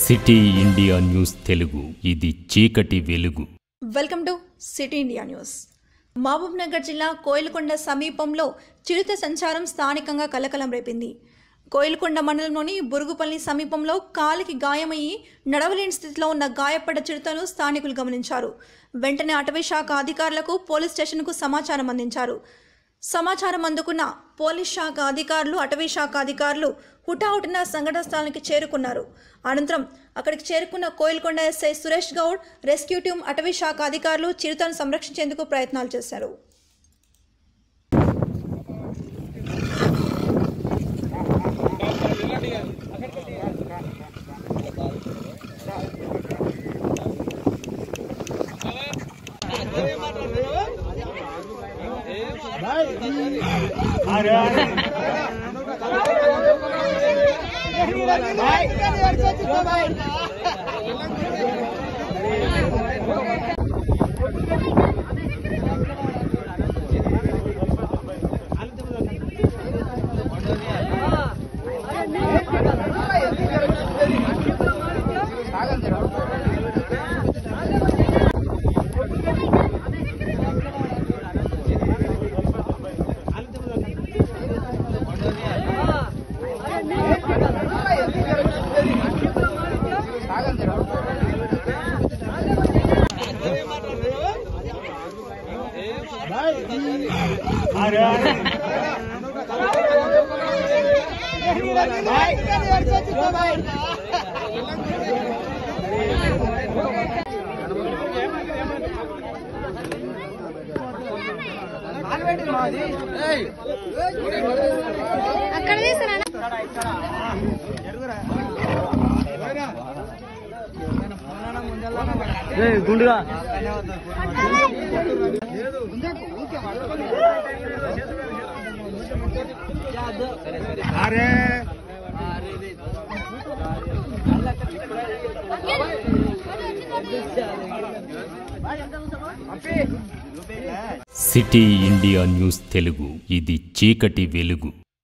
city India news Telugu ఇది చీకటి వెలుగు welcome to city India news Mahbubnagar జిల్లా కోయిలకొండ సమీపంలో చిరుత సంచారం స్థానికంగా కలకలం రేపింది కోయిలకొండ మండలంలోని బురుగుపల్లి సమీపంలో కాలికి గాయమయ్యి నడవలేని స్థితిలో ఉన్న గాయపడ్డ చిరుతను స్థానికులు గమనించారు వెంటనే అటవీ శాఖ అధికారులకు పోలీస్ స్టేషన్కు సమాచారం అందించారు సమాచారం అందుకున్న పోలీస్ శాఖ అధికారులు అటవీ శాఖ అధికారులు హుటాహుటిన సంఘటన స్థలానికి చేరుకున్నారు అనంతరం అక్కడికి చేరుకున్న Koilkonda SI Suresh Goud rescue team అటవీ శాఖ అధికారులు చిరుతను సంరక్షించేందుకు ప్రయత్నాలు చేశారు అక్కడ తీస్తారా గుండుగా అరే సిటీ ఇండియా న్యూస్ తెలుగు ఇది చీకటి వెలుగు